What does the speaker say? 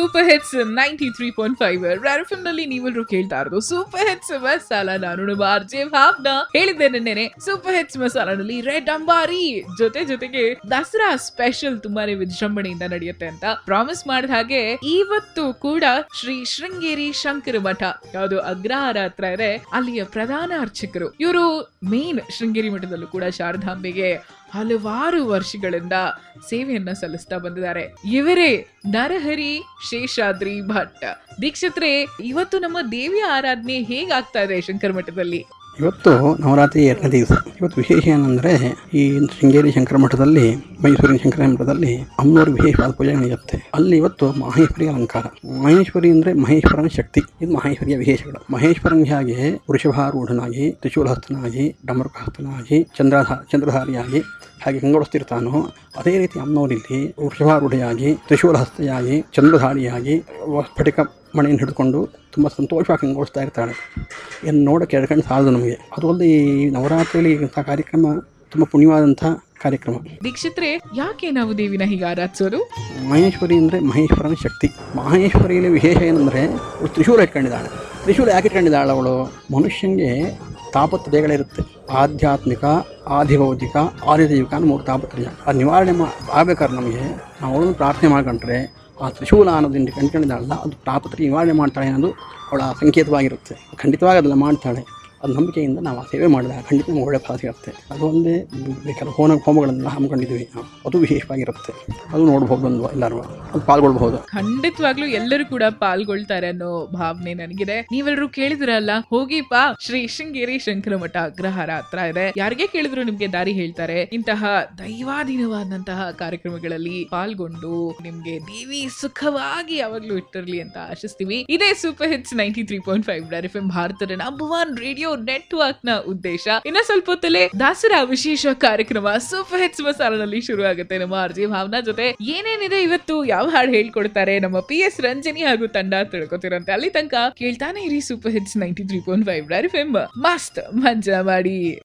super hits ninety three point five ರ್ಯಾರಫಿಮ್ ನಲ್ಲಿ ನೀವೆಲ್ಲರೂ ಕೇಳ್ತಾ ಇರೋದು ಸೂಪರ್ ಹಿಟ್ಸ್ ಮಸಾಲ ನಾನು ನಿಮ್ಮ ಆರ್ಜೆ ಭಾವ್ನ ಹೇಳಿದ್ದೆ ನಿನ್ನೆನೆ ಸೂಪರ್ ಹಿಟ್ಸ್ ಮಸಾಲನಲ್ಲಿ ರೆಡ್ ಅಂಬಾರಿ ಜೊತೆ ಜೊತೆಗೆ ದಸರಾ ಸ್ಪೆಷಲ್ ತುಂಬಾನೇ ವಿಜೃಂಭಣೆಯಿಂದ ನಡೆಯುತ್ತೆ ಅಂತ ಪ್ರಾಮಿಸ್ ಮಾಡಿದ ಹಾಗೆ ಇವತ್ತು ಕೂಡ ಶ್ರೀ ಶೃಂಗೇರಿ ಶಂಕರ ಮಠ ಯಾವುದು ಅಗ್ರಹಾರ ಹತ್ರ ಇದೆ ಅಲ್ಲಿಯ ಪ್ರಧಾನ ಅರ್ಚಕರು ಇವರು ಮೇನ್ ಶೃಂಗೇರಿ ಮಠದಲ್ಲೂ ಕೂಡ ಶಾರದಾಂಬೆಗೆ ಹಲವಾರು ವರ್ಷಗಳಿಂದ ಸೇವೆಯನ್ನ ಸಲ್ಲಿಸ್ತಾ ಬಂದಿದ್ದಾರೆ ಇವರೇ ನರಹರಿ ಶೇಷಾದ್ರಿ ಭಟ್ ದೀಕ್ಷಿತ್ರೆ ಇವತ್ತು ನಮ್ಮ ದೇವಿಯ ಆರಾಧನೆ ಹೇಗಾಗ್ತಾ ಇದೆ ಶಂಕರ ಮಠದಲ್ಲಿ ಇವತ್ತು ನವರಾತ್ರಿ ಎರಡನೇ ದಿವಸ ಇವತ್ತು ವಿಶೇಷ ಏನಂದರೆ ಈ ಶೃಂಗೇರಿ ಶಂಕರ ಮಠದಲ್ಲಿ ಮೈಸೂರಿನ ಶಂಕರ ಮಠದಲ್ಲಿ ಅಮ್ಮನವ್ರ ವಿಶೇಷವಾದ ಪೂಜೆ ನಡೆಯುತ್ತೆ ಅಲ್ಲಿ ಇವತ್ತು ಮಹೇಶ್ವರಿ ಅಲಂಕಾರ ಮಹೇಶ್ವರಿ ಅಂದರೆ ಮಹೇಶ್ವರನ ಶಕ್ತಿ ಇದು ಮಹೇಶ್ವರಿಯ ವಿಶೇಷಗಳು ಮಹೇಶ್ವರನಿಗೆ ಹಾಗೆ ವೃಷಭಾರೂಢನಾಗಿ ತ್ರಿಶೂಲಹಸ್ತನಾಗಿ ಡಮರುಕಹಸ್ತನಾಗಿ ಚಂದ್ರಧಾ ಚಂದ್ರಧಾರಿಯಾಗಿ ಹಾಗೆ ಕಂಗೊಳಿಸ್ತಿರ್ತಾನೋ ಅದೇ ರೀತಿ ಅಮ್ಮನವರಿಲ್ಲಿ ವೃಷಭಾರೂಢಿಯಾಗಿ ತ್ರಿಶೂಲಹಸ್ತೆಯಾಗಿ ಚಂದ್ರಧಾರಿಯಾಗಿ ವ- ಸ್ಫಟಿಕ ಮಣೆಯನ್ನು ಹಿಡ್ಕೊಂಡು ತುಂಬ ಸಂತೋಷವಾಗಿ ಕಂಗೊಳಿಸ್ತಾ ಇರ್ತಾಳೆ ಇದನ್ನು ನೋಡೋಕ್ಕೆ ಎರಡು ಕಣ್ಣು ಸಾಲದು ನಮಗೆ ಅದು ಅಲ್ಲದೆ ಈ ನವರಾತ್ರಿಯಲ್ಲಿ ಇಂಥ ಕಾರ್ಯಕ್ರಮ ತುಂಬ ಪುಣ್ಯವಾದಂಥ ಕಾರ್ಯಕ್ರಮ ದೀಕ್ಷಿತ್ರೆ ಯಾಕೆ ನಾವು ದೇವಿನ ಹೀಗೆ ಆರಾಧಿಸೋದು ಮಹೇಶ್ವರಿ ಅಂದರೆ ಮಹೇಶ್ವರನ ಶಕ್ತಿ ಮಹೇಶ್ವರಿಯಲ್ಲಿ ವಿಶೇಷ ಏನಂದರೆ ಅವಳು ತ್ರಿಶೂಲ ಇಟ್ಕೊಂಡಿದ್ದಾಳೆ ತ್ರಿಶೂಲ ಯಾಕೆ ಇಟ್ಕೊಂಡಿದ್ದಾಳೆ ಅವಳು ಮನುಷ್ಯನಿಗೆ ತಾಪತ್ರಯಗಳಿರುತ್ತೆ ಆಧ್ಯಾತ್ಮಿಕ ಆದಿಭೌತಿಕ ಆದಿದೈವಿಕ ಅನ್ನೋ ಮೂರು ತಾಪತ್ರಯ ಅದು ನಿವಾರಣೆ ಮಾ ಆಗ್ಬೇಕಾದ್ರೆ ನಮಗೆ ನಾವು ಅವಳನ್ನು ಪ್ರಾರ್ಥನೆ ಮಾಡ್ಕೊಂಡ್ರೆ ಆ ತ್ರಿಶೂಲ ಅನ್ನೋದನ್ನು ಕಂಡ್ಕೊಂಡಿದ್ದಾಳಲ್ಲ ಅದು ತಾಪತ್ರಯ ನಿವಾರಣೆ ಮಾಡ್ತಾಳೆ ಅನ್ನೋದು ಅವಳ ಸಂಕೇತವಾಗಿರುತ್ತೆ ಖಂಡಿತವಾಗಿ ಅದೆಲ್ಲ ಮಾಡ್ತಾಳೆ ಅದು ನಂಬಿಕೆಯಿಂದ ನಾವು ಆ ಸೇವೆ ಮಾಡಿದಾಗ ಖಂಡಿತ ನಮ್ಗೆ ಒಳ್ಳೆ ಫಲ ಸಿಗುತ್ತೆ ಅದು ಒಂದೇ ಕೆಲವು ಹೋಮ ಹೋಮಗಳನ್ನೆಲ್ಲ ಹಮ್ಮಿಕೊಂಡಿದ್ದೀವಿ ನಾವು ಅದು ವಿಶೇಷವಾಗಿರುತ್ತೆ ಅದು ನೋಡ್ಬೋದು ಒಂದು ಎಲ್ಲರೂ ಅದು ಪಾಲ್ಗೊಳ್ಬಹುದು ಖಂಡಿತವಾಗ್ಲೂ ಎಲ್ಲರೂ ಕೂಡ ಪಾಲ್ಗೊಳ್ತಾರೆ ಅನ್ನೋ ಭಾವನೆ ನನಗಿದೆ ನೀವೆಲ್ಲರೂ ಕೇಳಿದ್ರಲ್ಲ ಹೋಗಿಪ್ಪ ಶ್ರೀ ಶೃಂಗೇರಿ ಶಂಕರ ಮಠ ಅಗ್ರಹಾರ ಹತ್ರ ಇದೆ ಯಾರಿಗೆ ಕೇಳಿದ್ರು ನಿಮ್ಗೆ ದಾರಿ ಹೇಳ್ತಾರೆ ಇಂತಹ ದೈವಾಧೀನವಾದಂತಹ ಕಾರ್ಯಕ್ರಮಗಳಲ್ಲಿ ಪಾಲ್ಗೊಂಡು ನಿಮ್ಗೆ ದೇವಿ ಸುಖವಾಗಿ ಯಾವಾಗ್ಲೂ ಇಟ್ಟಿರ್ಲಿ ಅಂತ ಆಶಿಸ್ತೀವಿ ಇದೇ super hits ninety three point five F M ಭಾರತದ ನಂಬರ್ ಒನ್ ರೇಡಿಯೋ ನೆಟ್ವರ್ಕ್ ನ ಉದ್ದೇಶ ಇನ್ನ ಸ್ವಲ್ಪ ಹೊತ್ತಲ್ಲೇ ದಸರಾ ವಿಶೇಷ ಕಾರ್ಯಕ್ರಮ ಸೂಪರ್ ಹಿಟ್ಸ್ ಮಸಾಲನಲ್ಲಿ ಶುರು ಆಗುತ್ತೆ ನಮ್ಮ ಆರ್ಜಿ ಭಾವನಾ ಜೊತೆ ಏನೇನಿದೆ ಇವತ್ತು ಯಾವ ಹಾಡು ಹೇಳ್ಕೊಡ್ತಾರೆ ನಮ್ಮ ಪಿ ಎಸ್ ರಂಜನಿ ಹಾಗೂ ತಂಡ ತಿಳ್ಕೊತಿರಂತೆ ಅಲ್ಲಿ ತನಕ ಕೇಳ್ತಾನೆ ಇರಿ super hits ninety three point five F M ಮಸ್ತ್ ಮಜಾ ಮಾಡಿ